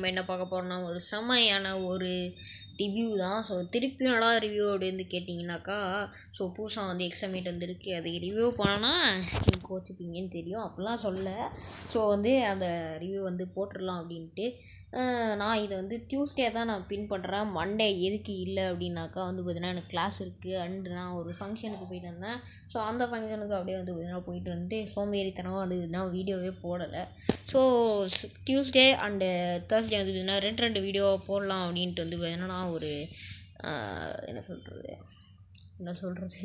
நம்ம என்ன பார்க்க போகிறோம்னா ஒரு செம்மையான ஒரு ரிவ்யூ தான் ஸோ திருப்பி நல்லா ரிவ்யூ அப்படின்னு கேட்டிங்கனாக்கா ஸோ புதுசாக வந்து எக்ஸாமேட் வந்திருக்கு அதுக்கு ரிவ்யூ பண்ணோன்னா நீங்கள் கோச்சிப்பீங்கன்னு தெரியும் அப்படிலாம் சொல்ல ஸோ வந்து அந்த ரிவ்யூ வந்து போட்டுடலாம் அப்படின்ட்டு அஹ் நான் இதை வந்து டியூஸ்டே தான் நான் பின் பண்ணுறேன் மண்டே எதுக்கு இல்லை அப்படின்னாக்கா வந்து பார்த்தீங்கன்னா எனக்கு கிளாஸ் இருக்குது அண்ட் நான் ஒரு ஃபங்க்ஷனுக்கு போயிட்டு வந்தேன் ஸோ அந்த ஃபங்க்ஷனுக்கு அப்படியே வந்து பார்த்தீங்கன்னா போயிட்டு வந்துட்டு சோம்பேறித்தனமாக வந்து நான் வீடியோவே போடலை ஸோ டியூஸ்டே அண்டு தேர்ஸ்டே வந்து பார்த்தீங்கன்னா ரெண்டு ரெண்டு வீடியோ போடலாம் அப்படின்ட்டு வந்து பார்த்தீங்கன்னா நான் ஒரு அஹ், என்ன சொல்கிறது என்ன சொல்கிறது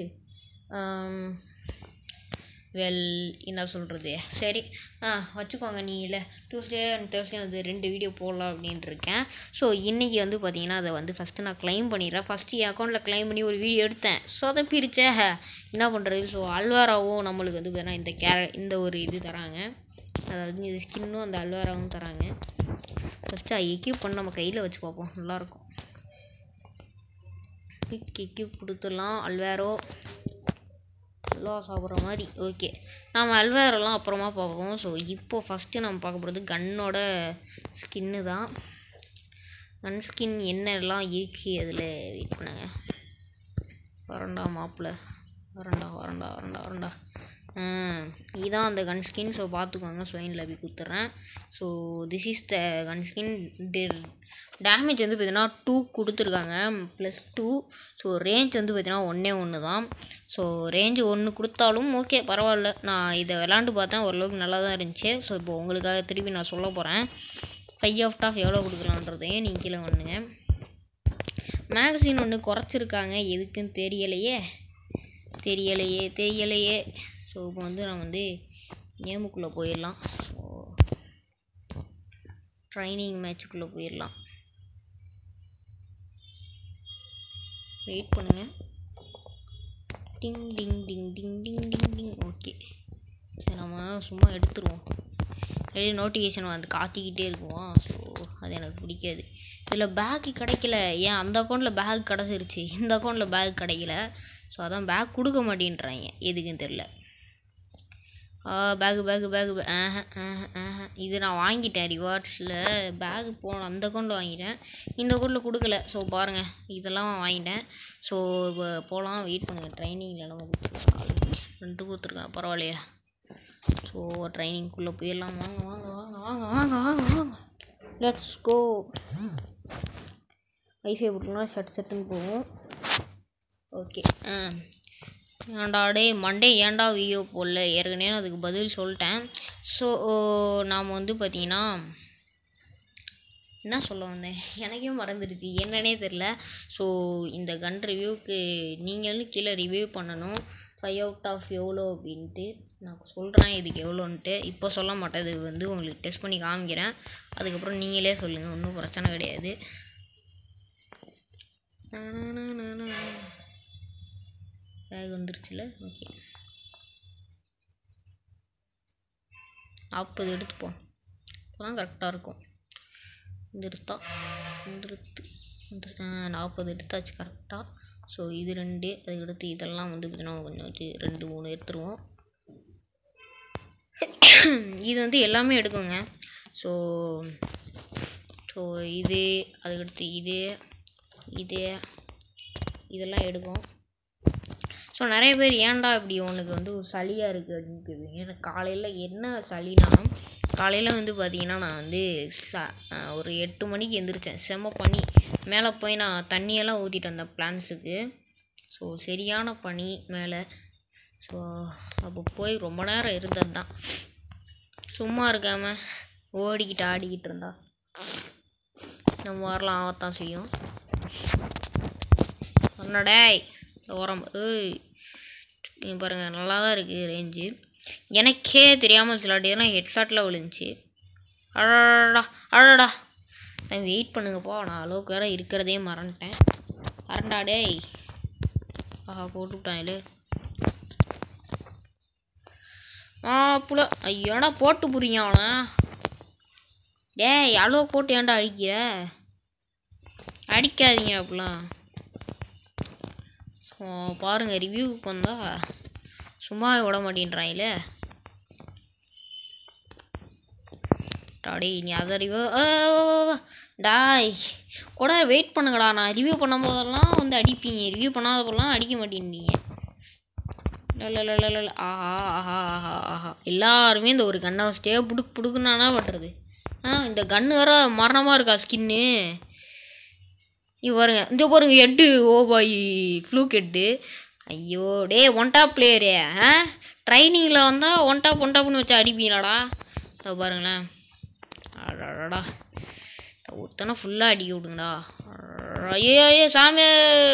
வெல் என்ன சொல்கிறது சரி ஆ வச்சுக்கோங்க நீ இல்லை டியூஸ்டே அண்ட் தேர்ஸ்டே வந்து ரெண்டு வீடியோ போடலாம் அப்படின்ட்டு இருக்கேன் ஸோ இன்றைக்கி வந்து பார்த்தீங்கன்னா அதை வந்து ஃபஸ்ட்டு நான் க்ளைம் பண்ணிடுறேன் ஃபஸ்ட்டு என் அக்கௌண்ட்டில் க்ளைம் பண்ணி ஒரு வீடியோ எடுத்தேன் ஸோ அதை பிரித்தே என்ன பண்ணுறது ஸோ அல்வாராவும் நம்மளுக்கு வந்து பார்த்தீங்கன்னா இந்த கேர இந்த ஒரு இது தராங்க அதாவது இந்த ஸ்கின்னும் அந்த அல்வாராவும் தராங்க ஃபஸ்ட்டு எக்யூப் பண்ணி நம்ம கையில் வச்சு பார்ப்போம் நல்லாயிருக்கும் பிக் எக்யூப் கொடுத்துடலாம் அல்வாரோ அல்வா சாப்பிட்ற மாதிரி ஓகே நம்ம அல்வாரெல்லாம் அப்புறமா பார்ப்போம் ஸோ இப்போ ஃபஸ்ட்டு நம்ம பார்க்க போகிறது கன்னோட ஸ்கின்னு தான் கன் ஸ்கின் என்னெல்லாம் இருக்கு அதில் வெயிட் பண்ணுங்க வரண்டா மாப்பிள்ள வரண்டா வரண்டா வரண்டா வரண்டா இதான் அந்த கன் ஸ்கின் ஸோ பார்த்துக்கோங்க ஸ்வைனில் போய் கொடுத்துட்றேன் so this is the gun skin damage வந்து பார்த்தீங்கன்னா டூ கொடுத்துருக்காங்க ப்ளஸ் டூ ஸோ ரேஞ்ச் வந்து பார்த்தீங்கன்னா ஒன்றே ஒன்று தான் ஸோ ரேஞ்சு ஒன்று கொடுத்தாலும் ஓகே பரவாயில்ல நான் இதை விளாண்டு பார்த்தேன் ஓரளவுக்கு நல்லா தான் இருந்துச்சு ஸோ இப்போ உங்களுக்காக திருப்பி நான் சொல்ல போகிறேன் ஃபை ஆஃப் டாஃப் எவ்வளோ கொடுக்கலான்றதையும் நீங்கள் கீழே பண்ணுங்க மேகசின் ஒன்று குறைச்சிருக்காங்க எதுக்குன்னு தெரியலையே தெரியலையே தெரியலையே ஸோ இப்போ வந்து நான் வந்து கேமுக்குள்ளே போயிடலாம் ஸோ ட்ரைனிங் மேட்ச்சுக்குள்ளே போயிடலாம் வெயிட் பண்ணுங்க டிங் டிங் டிங் டிங் டிங் டிங் டிங் ஓகே சரி நம்ம சும்மா எடுத்துருவோம் ரெடி நோட்டிஃபிகேஷன் வந்து காத்திக்கிட்டே இருக்குவோம் ஸோ அது எனக்கு பிடிக்காது இதில் பேக்கு கிடைக்கல ஏன் அந்த அக்கௌண்ட்டில் பேக் கிடச்சிருச்சு இந்த அக்கௌண்ட்டில் பேக் கிடைக்கல ஸோ அதான் பேக் கொடுக்க மாட்டேன்றாங்க எதுக்குன்னு தெரில பேகு பேகு பேகு ஆஹ ஆஹ ஆஹ இது நான் வாங்கிட்டேன் ரிவார்ட்ஸில் பேகு போன அந்த அக்கௌண்ட்டில் வாங்கிட்டேன் இந்த அக்கௌண்ட்டில் கொடுக்கல ஸோ பாருங்கள் இதெல்லாம் வாங்கிட்டேன் ஸோ இப்போ போகலாம் வெயிட் பண்ணுங்கள் ட்ரைனிங்கில் நம்ம கொடுத்துருக்கோம் ரெண்டு கொடுத்துருக்கேன் பரவாயில்லையா ஸோ ட்ரைனிங்குள்ளே போயிடலாம் வாங்க வாங்க வாங்க வாங்க வாங்க வாங்க வாங்க லெட்ஸ் கோ வைஃபை போட்டுலாம் சட் சட்டுன்னு போகும் ஓகே ஆ ஏன்டா டே மண்டே ஏன்டா வீடியோ போடல ஏற்கனவே நான் அதுக்கு பதில் சொல்லிட்டேன் ஸோ நாம் வந்து பார்த்தீங்கன்னா என்ன சொல்ல வந்தேன் எனக்கே மறந்துடுச்சு என்னன்னே தெரில ஸோ இந்த கன் ரிவ்யூக்கு நீங்களும் கீழே ரிவ்யூ பண்ணணும் ஃபைவ் அவுட் ஆஃப் எவ்வளோ அப்படின்ட்டு நான் சொல்கிறேன் இதுக்கு எவ்வளோன்ட்டு இப்போ சொல்ல மாட்டேன் இது வந்து உங்களுக்கு டெஸ்ட் பண்ணி காமிக்கிறேன் அதுக்கப்புறம் நீங்களே சொல்லுங்கள் ஒன்றும் பிரச்சனை கிடையாது பேக் வந்துருச்சுல ஓகே நாற்பது எடுத்துப்போம் அப்போதான் கரெக்டாக இருக்கும் இந்த எடுத்தா இந்த எடுத்து இந்த நாற்பது எடுத்தாச்சு கரெக்டாக ஸோ இது ரெண்டு அதுக்கடுத்து இதெல்லாம் வந்து பார்த்தீங்கன்னா கொஞ்சம் வச்சு ரெண்டு மூணு எடுத்துருவோம் இது வந்து எல்லாமே எடுக்குங்க ஸோ ஸோ இது அதுக்கடுத்து இது இது இதெல்லாம் எடுக்கும் ஸோ நிறைய பேர் ஏன்டா இப்படி உனக்கு வந்து ஒரு சளியாக இருக்குது அப்படின்னு கேட்பீங்க எனக்கு காலையில் என்ன சளினா காலையில் வந்து பார்த்தீங்கன்னா நான் வந்து ச அஹ் ஒரு எட்டு மணிக்கு எந்திரிச்சேன் செம்ம பனி மேலே போய் நான் தண்ணியெல்லாம் ஊற்றிட்டு வந்தேன் பிளான்ஸுக்கு ஸோ சரியான பனி மேலே ஸோ அப்போ போய் ரொம்ப நேரம் இருந்தது தான் சும்மா இருக்காம ஓடிக்கிட்டு ஆடிக்கிட்டு இருந்தா நம்ம வரலாம் ஆகத்தான் செய்யும் அண்ணடேய் ஓரம் ஏய் இங்க பாருங்க நல்லா தான் இருக்குது ரேஞ்சு எனக்கே தெரியாமல் சில வாட்டிலாம் ஹெட்ஷாட்டில் விழுந்துச்சு அடடா அடடா நான் வெயிட் பண்ணுங்கப்பா நான் அளவுக்கு வேறு இருக்கிறதே மறந்துட்டேன் மறண்டா டேய் ஆஹா போட்டு விட்டாங்களே மாப்புல ஐயோடா போட்டு புரியும் அவனை டேய் அளவு போட்டு ஏன்டா அடிக்கிற அடிக்காதீங்க அப்படிலாம் ஸோ பாருங்கள் ரிவ்யூவுக்கு வந்தால் சும்மா விட மாட்டேன்றாங்களே டாடி நீ அதை ரிவ்யூ டாய் கூட வெயிட் பண்ணுங்கடா நான் ரிவ்யூ பண்ணும் போதெல்லாம் வந்து அடிப்பீங்க ரிவ்யூ பண்ணாத போதெல்லாம் அடிக்க மாட்டேன்றீங்க லலலலலல. ஆஹா ஆஹா ஆஹா ஆஹா எல்லாருமே இந்த ஒரு கண்ணை வச்சுட்டே புடுக்கு புடுக்குன்னா பண்ணுறது ஆ இந்த கன்று வேற மரணமாக இருக்கா ஸ்கின்னு இங்க பாருங்க இந்த பாருங்க ஹெட்டு ஓ பாய் ஃப்ளூக் ஹெட்டு ஐயோ டே ஒன் டாப் பிளேயரே ஆ ட்ரைனிங்கில் வந்தால் ஒன் டாப் ஒன் டாப்னு வச்சு அடிப்பீங்களாடா இதோ பாருங்களேன் அடடா ஒருத்தனை ஃபுல்லாக அடிக்க விடுங்கடா ஐயோ ஐயோ சாமி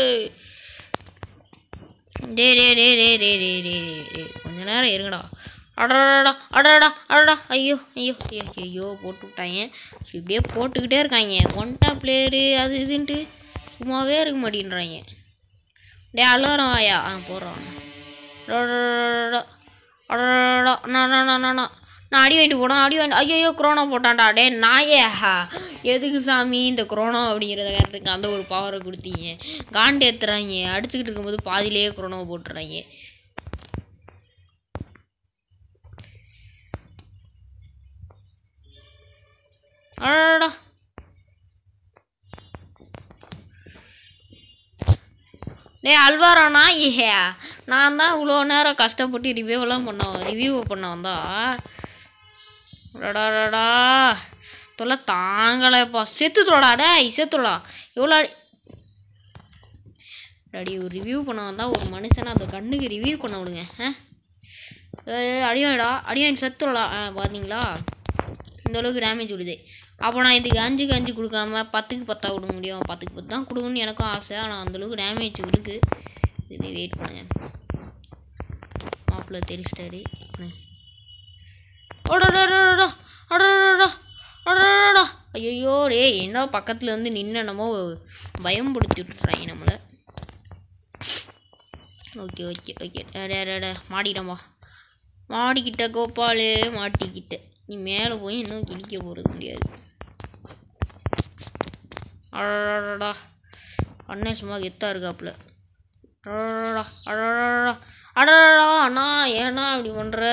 டே டே டே டே டே டே டே டே கொஞ்ச நேரம் இருங்கடா அடடா அடடா அடடா ஐயோ ஐயோ ஐயோ ஐயோ போட்டு விட்டாங்க ஸோ இப்படியே போட்டுக்கிட்டே இருக்காங்க ஒன் டாப் பிளேயரு அது இதுன்ட்டு சும்மாவே இருக்க மாட்டேன்றாங்க டே அல்லாரம் வாயா ஆ போடுறான் அடடா அடடா நான் நான் நான் நான் நான் அடி வாங்கிட்டு போனேன் அடி வாங்கி ஐயோ குரோனா போட்டான்டா டே நாயே எதுக்கு சாமி இந்த குரோனா அப்படிங்கிறத கேரக்டருக்கு அந்த ஒரு பவரை கொடுத்தீங்க காண்டு ஏத்துறாங்க அடிச்சுக்கிட்டு இருக்கும்போது பாதியிலேயே குரோனாவை போட்டுறாங்க அடடா டேய் அல்வாரானா ஏ நான் தான் இவ்வளோ நேரம் கஷ்டப்பட்டு ரிவ்யூலாம் பண்ண ரிவ்யூ பண்ண வந்தா அடடாடா தொல்லை தாங்கலைப்பா செத்துத்தோடா டேய் செத்துடா எவ்வளோ அடி அடி ஒரு ரிவ்யூ பண்ண வந்தா ஒரு மனுஷனை அந்த கண்ணுக்கு ரிவ்யூ பண்ண விடுங்க ஆ ஏய், அடி வாங்கிடா அடி வாங்கி செத்துடா ஆ பார்த்தீங்களா இந்த அளவுக்கு டேமேஜ் விடுது அப்போ நான் இதுக்கு அஞ்சுக்கு அஞ்சு கொடுக்காம பத்துக்கு பத்தா கொடுக்க முடியும் பத்துக்கு பத்து தான் கொடுக்கணும்னு எனக்கும் ஆசை ஆனால் அந்தளவுக்கு டேமேஜ் விடுக்கு இது வெயிட் பண்ணுங்க மாப்பிள்ள தெரிச்சிட்டாரு அடடடடடா, அடடடடா, அடடடடா. ஐயையோ டேய் என்ன பக்கத்தில் வந்து நின்று என்னமோ பயம்படுத்தி விட்டுறாங்க நம்மளை ஓகே ஓகே ஓகே அடே அடே, அடே மாடிடமா மாடிக்கிட்ட கோபாலு மாட்டிக்கிட்ட நீ மேலே போய் இன்னும் கிழிக்க போகிறது முடியாது அடடடா அண்ணன் சும்மா கெத்தா இருக்காப்புல அடடடா அடடடா அடடடா அண்ணா ஏண்ணா இப்படி பண்ணுற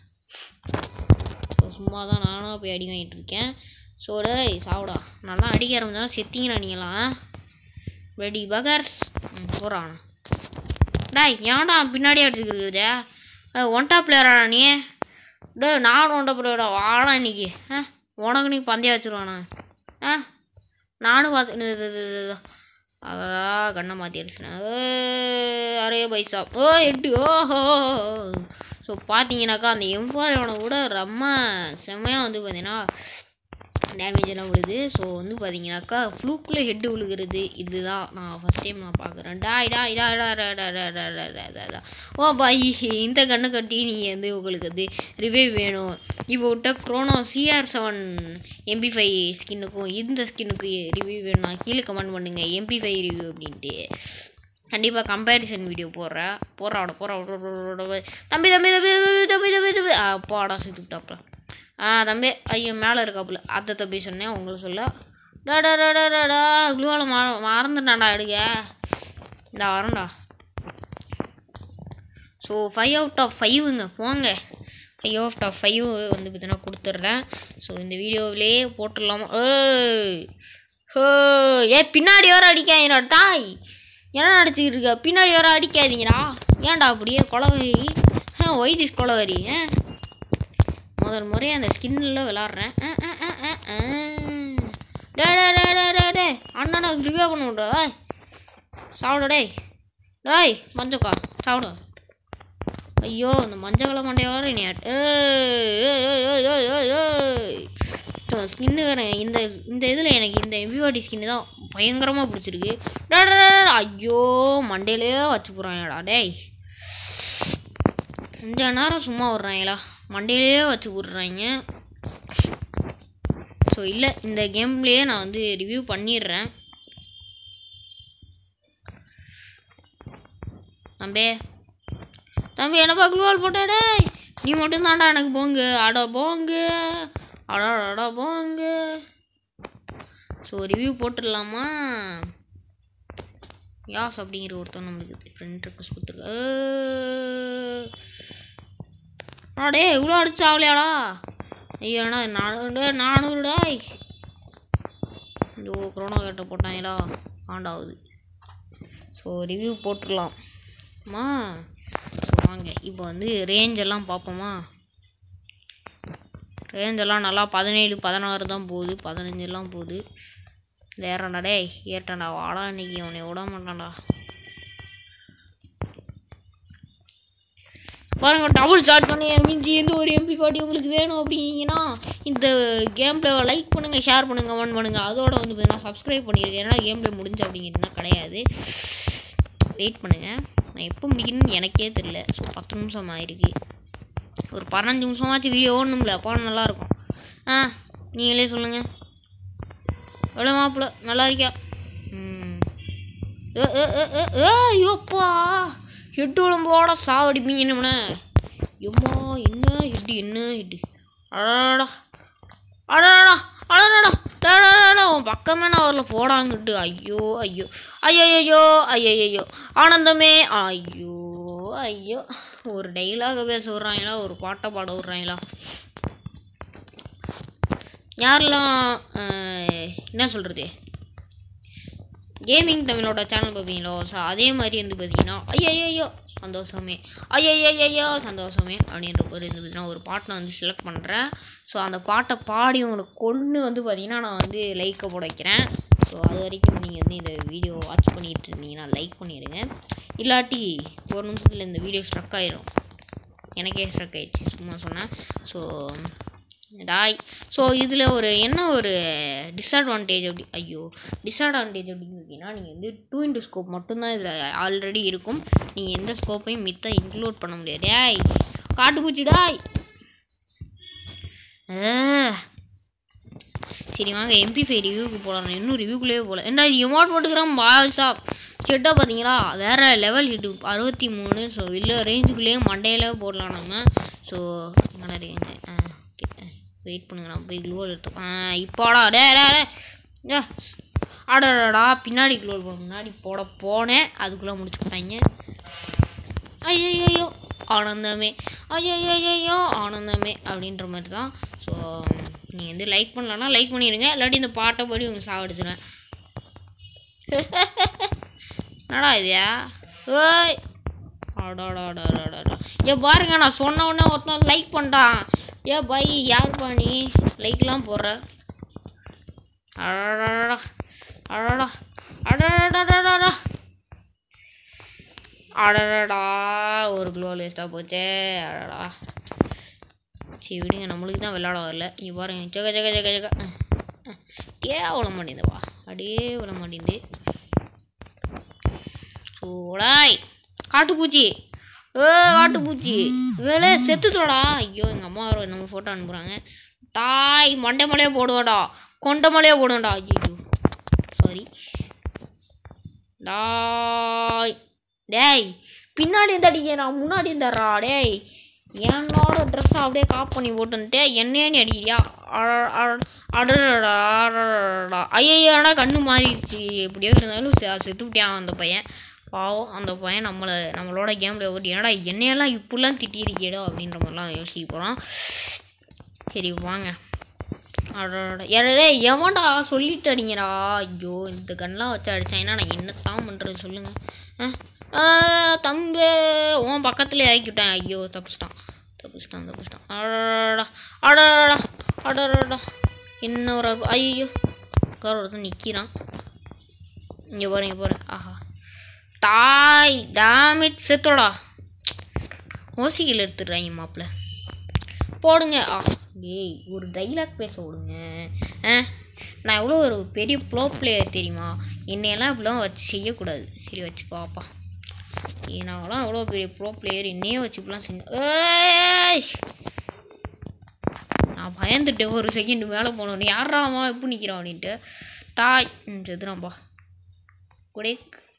ஸோ சும்மா தான் நானும் போய் அடி வாங்கிட்டு இருக்கேன் ஸோ டேய் சாப்பிடா நல்லா அடிக்க ஆரம்பிச்சாலும் செத்தீங்கண்ணா நீங்களாம் ரெடி பகர்ஸ் ம் போகிறான் டேய் ஏன்டா பின்னாடி அடிச்சுக்கிறதே ஒன்டா பிளேயரா நீ டே நானும் ஒன்டா பிளேயரா வாடா இன்னைக்கு ஆ உனக்கு நீ பந்தயம் வச்சுருவானா ஆ நானும் பார்த்து அதா கண்ணை மாற்றி அடிச்சினேன் அரே பைசா ஓ எட்டு ஓஹோ ஸோ பார்த்தீங்கன்னாக்கா அந்த எம்ஃபாரோட கூட ரொம்ப செம்மையாக வந்து பார்த்தீங்கன்னா டேமேஜ் எல்லாம் விழுது ஸோ வந்து பார்த்தீங்கன்னாக்கா ஃப்ளூக்கில் ஹெட்டு விழுகிறது இதுதான் நான் ஃபஸ்ட் டைம் நான் பார்க்குறேன் டாய் டாய் டா டா டா டா டா டா டா டா டா டா. ஓ பாய் இந்த கண்ணை கட்டி நீங்கள் வந்து உங்களுக்கு வந்து ரிவைவ் வேணும் இப்போ விட்ட chrono CR seven MP five ஸ்கின்னுக்கும் இந்த ஸ்கின்னுக்கு ரிவ்யூ வேணும்னா கீழே கமெண்ட் பண்ணுங்கள் எம்பி ஃபைவ் ரிவ்யூ அப்படின்ட்டு கண்டிப்பாக கம்பேரிசன் வீடியோ போடுறேன் போடுறாவோட போடுறா தம்பி தம்பி தம்பி தம்பி தம்பி தம்பி தம்பி அப்பாடா சேர்த்துக்கிட்டாப்ல ஆ தம்பி ஐயோ மேலே இருக்காப்புல அத்தை தம்பி சொன்னேன் உங்களுக்கு சொல்ல டா டா டா டா டா டா குளுவால மற மறந்துட்டான்டா எடுக்க இந்த வரேன்டா ஸோ ஃபைவ் அவுட் ஆஃப் ஃபைவுங்க போங்க ஃபைவ் அவுட் ஆஃப் ஃபைவ் வந்து பார்த்தீங்கன்னா கொடுத்துட்றேன் ஸோ இந்த வீடியோவிலே போட்டுடலாமா ஏய் ஹோ ஏ பின்னாடி வர அடிக்காதீங்கடா தாய் என்ன நடிச்சுக்கிட்டு இருக்க பின்னாடி வர அடிக்காதீங்கடா ஏன்டா அப்படியே கொலவரி ஆ ஒய் திஸ் கொலவரி ஆ முதல் முறையாக அந்த ஸ்கின்னில் விளாட்றேன் ஆ ஆ ஆ ஆ ஆ. டே டே டே டே டே டே அண்ணனை ரிவ்யூ பண்ண விட்றா டேய் சாப்பிட டேய் டேய் மஞ்சக்கா சாப்பிடு ஐயோ இந்த மஞ்சள் மண்டையோட நீ ஸ்கின்னு வேற இந்த இந்த இதில் எனக்கு இந்த எம்பிவாடி ஸ்கின்னு தான் பயங்கரமாக பிடிச்சிருக்கு டா, டா, டா, டா, ஐயோ மண்டையிலே வச்சு போகிறாங்கடா டேய் கொஞ்ச நேரம் சும்மா விட்றாங்களா மண்டையிலே வச்சு விட்றாங்க ஸோ இல்லை இந்த கேம்லேயே நான் வந்து ரிவ்யூ பண்ணிடுறேன் தம்பி தம்பி என்னப்பா குளுவால் போட்டாடே நீ மட்டும் தான்டா எனக்கு போங்க அட போங்க அடா அடா போங்க ஸோ ரிவ்யூ போட்டுடலாமா யாஸ் அப்படிங்கிற ஒருத்தன் நம்மளுக்கு ஃப்ரெண்ட் ரிக்வஸ்ட் கொடுத்துருக்கு அடே இவ்வளோ அடிச்சு ஆகலையாடா ஐயோண்ணா நானூறு நானூறுடாய் ஐயோ கொரோனா கட்ட போட்டாங்களா ஆண்டாகுது ஸோ ரிவ்யூ போட்டுடலாம் அம்மா ஸோ வாங்க இப்போ வந்து ரேஞ்ச் எல்லாம் பார்ப்போமா ரேஞ்ச் எல்லாம் நல்லா பதினேழு பதினாறு தான் போகுது பதினஞ்செல்லாம் போகுது ஏறண்டா டேய் ஏட்டண்டா வாடா இன்னைக்கு உன்னை விட மாட்டான்டா பாருங்க டபுள் ஸ்டார்ட் பண்ணி மிஞ்சி எந்த ஒரு எம்பி ஃபார்ட்டி உங்களுக்கு வேணும் அப்படின்னீங்கன்னா இந்த கேம் பிளேவை லைக் பண்ணுங்கள் ஷேர் பண்ணுங்கள் கமெண்ட் பண்ணுங்கள் அதோட வந்து பார்த்தீங்கன்னா சப்ஸ்கிரைப் பண்ணியிருக்கேன் ஏன்னா கேம் பிளே முடிஞ்சு அப்படிங்கிறதுனா கிடையாது வெயிட் பண்ணுங்கள் நான் எப்போ முடிக்கணும்னு எனக்கே தெரியல ஸோ பத்து நிமிஷம் ஆயிருக்கு ஒரு பதினஞ்சு நிமிஷமாச்சும் வீடியோ ஓடணும்ல அப்போ நல்லாயிருக்கும் ஆ நீங்களே சொல்லுங்கள் எவ்வளோ மாப்பிள்ள நல்லா இருக்கியா ம் ஏ ஏ ஏ ஏ ஏ ஐயோப்பா ஹெட்டு உடம்போட சாவடிப்பீங்க என்ன எம்மா என்ன ஹெட்டு என்ன ஹெட்டு அடடா அடடா அடடா டடடடா உன் பக்கமே நான் வரல போடாங்கிட்டு ஐயோ ஐயோ ஐயோ ஐயோ ஐயோ ஐயோ ஆனந்தமே ஐயோ ஐயோ ஒரு டைலாக பேச விட்றாங்களா ஒரு பாட்டை பாட விட்றாங்களா யாரெல்லாம் அஹ், என்ன சொல்கிறது கேமிங் தமிழோட சேனல் பார்ப்பீங்களோ ஸோ அதே மாதிரி வந்து பார்த்தீங்கன்னா ஐயோ சந்தோஷமே ஐயோ சந்தோஷமே அப்படின்ற பேர் வந்து பார்த்தீங்கன்னா ஒரு பாட்டை வந்து செலக்ட் பண்ணுறேன் ஸோ அந்த பாட்டை பாடி உங்களுக்கு கொண்டு வந்து பார்த்தீங்கன்னா நான் வந்து லைக்கை போட வைக்கிறேன் ஸோ அது வரைக்கும் நீங்கள் வந்து இந்த வீடியோ வாட்ச் பண்ணிட்டு இருந்தீங்கன்னா லைக் பண்ணிடுங்க இல்லாட்டி ஒரு நிமிஷத்தில் இந்த வீடியோ ஸ்ட்ரக் ஆயிரும் எனக்கே ஸ்ட்ரக் ஆயிடுச்சு சும்மா சொன்னேன் ஸோ டாய் ஸோ இதில் ஒரு என்ன ஒரு டிஸ்அட்வான்டேஜ் அப்படி ஐயோ டிஸ்அட்வான்டேஜ் அப்படின்னு பார்த்தீங்கன்னா நீங்கள் வந்து டூ இன்ட்டு ஸ்கோப் மட்டும்தான் இதில் ஆல்ரெடி இருக்கும் நீங்கள் எந்த ஸ்கோப்பையும் மித்த இன்க்ளூட் பண்ண முடியாது டேய் காட்டுப்பூச்சி டாய் ஆ. சரி வாங்க எம்பி ஃபைவ் ரிவ்யூக்கு போகலாம் இன்னும் ரிவ்யூக்குள்ளேயே போகல ஏன்டா எமௌண்ட் போட்டுக்கிறோம் பாய்ஸா செட்டாக பார்த்தீங்களா வேறு லெவல் ஹிட்டு அறுபத்தி மூணு ஸோ இல்லை ரேஞ்சுக்குள்ளேயே மண்டையில போடலாம் நம்ம ஸோ எங்கடா ரேஞ்சு ஆ ஓகே வெயிட் பண்ணுங்க நான் போய் க்ளோவல் எடுத்தோம் ஆ இப்போடா டே டே டே ஏ ஆடாடா பின்னாடி க்ளோவல் போட முன்னாடி போட போனேன் அதுக்குள்ளே முடிச்சு விட்டாங்க ஐயோ ஆனந்தமே ஐயோ ஆனந்தமே அப்படின்ற மாதிரி தான் ஸோ நீங்கள் வந்து லைக் பண்ணலன்னா லைக் பண்ணிடுங்க இல்லாட்டி இந்த பாட்டை படி உங்களுக்கு சாவடிச்சிடுவேன் என்னடா இதுயா ஏய் அடாடாடாடாடா ஏ பாருங்க நான் சொன்ன உடனே ஒருத்தன் லைக் பண்ணிட்டான் ஏ பை யாருப்பா நீ லைக்லாம் போடுற அடடா அடடா அடடா அடடா ஒரு க்ளோ வேஸ்ட்டாக போச்சே அடடா சரி விடுங்க நம்மளுக்கு தான் விளாட வரல இங்கே பாருங்க ஜக ஜக ஜக ஜக ஏ விழ மாட்டேங்குதுப்பா அப்படியே விழ மாட்டேங்குது சூடாய் காட்டுப்பூச்சி ஏ காட்டுப்பூச்சி வேலை செத்துட்டோடா ஐயோ எங்கள் அம்மா வர நம்ம ஃபோட்டோ அனுப்புகிறாங்க டாய் மண்டை மலையே போடுவாடா கொண்ட மலையே போடுவேன்டா ஐயோ சாரி டாய் டேய் பின்னாடி இருந்து அடிக்க நான் முன்னாடி இருந்தர்றா டேய் என்னோட ட்ரெஸ்ஸை அப்படியே காப் பண்ணி போட்டு வந்துட்டு என்னையே நீ அடிக்கிறியா அடடா அடடா ஐயாடா கண்ணு மாறிடுச்சு எப்படியோ இருந்தாலும் செ- செத்து விட்டியான் அந்த பையன் பாவம் அந்த பையன் நம்மளை நம்மளோட கேமில் ஓட்டி என்னடா என்னையெல்லாம் இப்படிலாம் திட்டிருக்கியடா அப்படின்ற மாதிரிலாம் யோசிக்க போகிறோம் சரி வாங்க அடடா எடே எவன்டா சொல்லிட்டு அடிங்கடா ஐயோ இந்த கன்லாம் வச்சு அடிச்சாங்கன்னா நான் என்னத்தான் பண்ணுறது சொல்லுங்கள் ஆ தம்பி உன் பக்கத்துல இறக்கிவிட்டேன் ஐயோ தப்பிச்சிட்டான் தப்பிச்சிட்டான் தப்பிச்சிட்டான் அடடா அடடா அடடா என்ன ஒரு அற்பு- ஐயோ உட்கார ஒருத்தன் நிற்கிறான் இங்கே போகிறேன் இங்கே போகிறேன் ஆஹா தாய் டேமிட் செத்தோடா ஓசிகள் எடுத்துடுறாங்க மாப்பிள்ள போடுங்க ஆ டேய் ஒரு டைலாக் பேச விடுங்க ஆ நான் எவ்வளோ ஒரு பெரிய ப்ளோ பிளேயர் தெரியுமா என்னையெல்லாம் இப்படிலாம் வச்சு செய்யக்கூடாது சரி வச்சுக்கோப்பா நான்லாம் எவ்வளோ பெரிய ப்ரோ பிளேயர் என்னையே வச்சு இப்படிலாம் செஞ்ச ஏய் நான் பயந்துட்டேன் ஒரு செகண்ட் மேலே போனோன்னு யாராமா எப்படி நிற்கிறான் அப்படின்ட்டு டாய் ம் செத்துறான்ப்பா குடே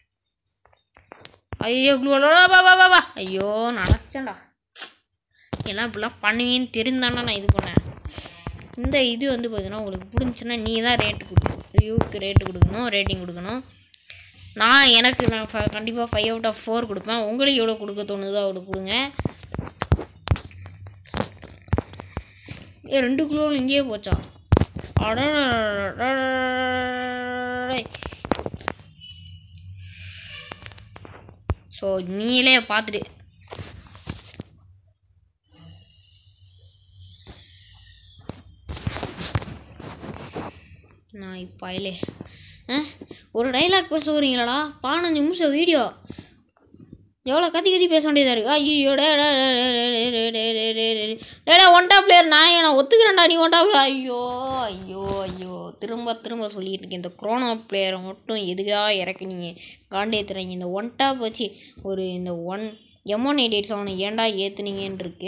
ஐயோ குளூவலோட வா வா வா வா ஐயோ நினச்சேன்டா எல்லாம் இப்படிலாம் பண்ணுவீன்னு தெரிந்தாண்டா நான் இது பண்ணேன் இந்த இது வந்து பார்த்தீங்கன்னா உங்களுக்கு பிடிச்சுன்னா நீ தான் ரேட்டு கொடுக்கணும் ரிவ்யூக்கு ரேட்டு கொடுக்கணும் ரேட்டிங் கொடுக்கணும் நான் எனக்கு நான் ஃப கண்டிப்பாக ஃபைவ் அவுட் ஆஃப் ஃபோர் கொடுப்பேன் உங்களுக்கு எவ்வளோ கொடுக்க தோணுதோ அவ்வளோ கொடுங்க ஏ ரெண்டு கிலோ இங்கேயே போச்சா அடடே ஸோ நீங்களே பார்த்துட்டு நான் இப்போ அயிலே ஆ ஒரு டைலாக் பேச வரீங்களாடா பதினஞ்சு நிமிஷம் வீடியோ எவ்வளோ கத்தி கத்தி பேச வேண்டியதாக இருக்கு ஐயோ டே டே டே டே டே டே டே டே டே டே டே டேடா ஒன்டா பிளேயர் நான் நான் ஒத்துக்கிறேன்டா நீ ஒன்டா பிளேயர் ஐயோ ஐயோ ஐயோ திரும்ப திரும்ப சொல்லிட்டு இருக்கேன் இந்த குரோனா பிளேயரை மட்டும் எதுக்கா இறக்குனீங்க காண்டேத்துறீங்க இந்த ஒன் டாப் வச்சு ஒரு இந்த ஒன் எம்ஒன் எயிட் எயிட் செவனை ஏன்டா ஏற்றுனீங்கன்னு இருக்கு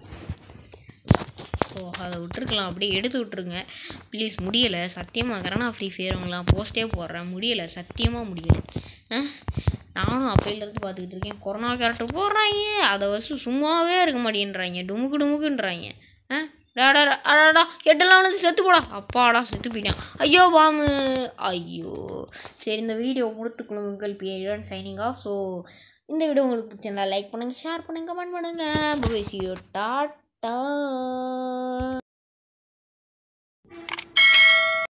ஸோ அதை விட்டுருக்கலாம் அப்படியே எடுத்து விட்ருங்க ப்ளீஸ் முடியலை சத்தியமாக கரணா ஃப்ரீ ஃபயருங்களாம் போஸ்ட்டே போடுறேன் முடியலை சத்தியமாக முடியலை ஆ நானும் அப்பையிலேருந்து பார்த்துக்கிட்டு இருக்கேன் கொரோனா கேரக்டர் போடுறாங்க அதை வச்சு சும்மாவே இருக்க மாட்டேன்றாங்க டுமுக்கு டுமுக்குன்றாங்க ஆ டாடா அடாடா எட்டெல்லாம் வந்து செத்து போடா அப்பாடா செத்து போயிட்டான் ஐயோ பாமு ஐயோ சரி இந்த வீடியோ முடித்துக்கணும் உங்கள் பிஏடன் சைனிங் ஆஃப் ஸோ இந்த வீடியோ உங்களுக்கு பிடிச்சிருந்தா லைக் பண்ணுங்கள் ஷேர் பண்ணுங்கள் கமெண்ட் பண்ணுங்கள் டாட்டா